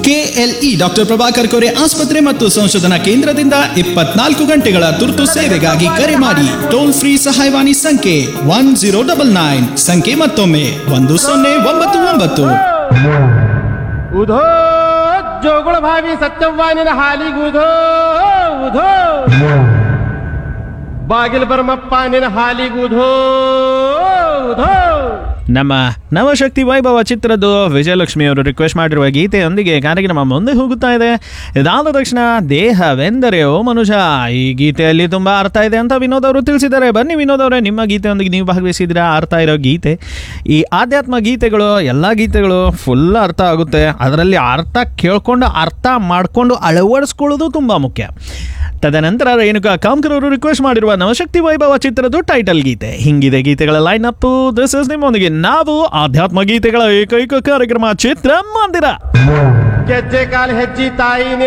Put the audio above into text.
KLE doctor Prabhakar ಕೋರೆ ಆಸ್ಪತ್ರೆ ಮತ್ತು ಸಂಶೋಧನಾ ಕೇಂದ್ರದಿಂದ ಇಪ್ಪತ್ನಾಲ್ಕು ಗಂಟೆಗಳ ತುರ್ತು ಸೇವೆಗಾಗಿ ಕರೆ ಮಾಡಿ ಟೋಲ್ ಫ್ರೀ ಸಹಾಯವಾಣಿ ಸಂಖ್ಯೆ ಒನ್ ಜೀರೋ ಡಬಲ್ ನೈನ್ ಸಂಖ್ಯೆ ಮತ್ತೊಮ್ಮೆ ಒಂದು ಸೊನ್ನೆ ಒಂಬತ್ತು ಒಂಬತ್ತು ಉಧೋ ಜೋಗುಳ ಭಾವಿ ಸತ್ಯವ್ವಾನಿನ ಹಾಲಿಗುಧೋ ಉಧೋ ಬಾಗಿಲು ಬರಮಪ್ಪ ನಿನ್ನ ಹಾಲಿಗುಧೋ ಉಧೋ ನಮ್ಮ ನವಶಕ್ತಿ ವೈಭವ ಚಿತ್ರದ ವಿಜಯಲಕ್ಷ್ಮಿ ಅವರು ರಿಕ್ವೆಸ್ಟ್ ಮಾಡಿರುವ ಗೀತೆಯೊಂದಿಗೆ ಕಾರ್ಯಕ್ರಮ ಮುಂದೆ ಹೋಗುತ್ತಾ ಇದೆ ಇದಾದ ತಕ್ಷಣ ದೇಹವೆಂದರೆ ಓ ಮನುಷ್ಯ ಈ ಗೀತೆಯಲ್ಲಿ ತುಂಬಾ ಅರ್ಥ ಇದೆ ಅಂತ ವಿನೋದ್ ಅವರು ತಿಳಿಸಿದ್ದಾರೆ ಬನ್ನಿ ವಿನೋದ್ ಅವರೇ ನಿಮ್ಮ ಗೀತೆಯೊಂದಿಗೆ ನೀವು ಭಾಗವಹಿಸಿದ್ರೆ ಅರ್ಥ ಇರೋ ಗೀತೆ ಈ ಆಧ್ಯಾತ್ಮ ಗೀತೆಗಳು ಎಲ್ಲ ಗೀತೆಗಳು ಫುಲ್ ಅರ್ಥ ಆಗುತ್ತೆ ಅದರಲ್ಲಿ ಅರ್ಥ ಕೇಳ್ಕೊಂಡು ಅರ್ಥ ಮಾಡಿಕೊಂಡು ಅಳವಡಿಸ್ಕೊಳ್ಳೋದು ತುಂಬ ಮುಖ್ಯ ತದನಂತರ ರೇಣುಕಾ ಕಾಮ್ಕರ್ ಅವರು ರಿಕ್ವೆಸ್ಟ್ ಮಾಡಿರುವ ನವಶಕ್ತಿ ವೈಭವ ಚಿತ್ರದ ಟೈಟಲ್ ಗೀತೆ ಹಿಂಗಿದೆ ಗೀತೆಗಳ ಲೈನ್ ಅಪ್ ದಿಸ್ ಇಸ್ ನಿಮ್ಮೊಂದಿಗೆ ನಾವು ಆಧ್ಯಾತ್ಮ ಗೀತೆಗಳ ಏಕೈಕ ಕಾರ್ಯಕ್ರಮ ಚಿತ್ರ ಮಂದಿರ ಗೆಜ್ಜೆ ಕಾಲು ಹೆಜ್ಜಿ ತಾಯಿ ನಿನ್ನ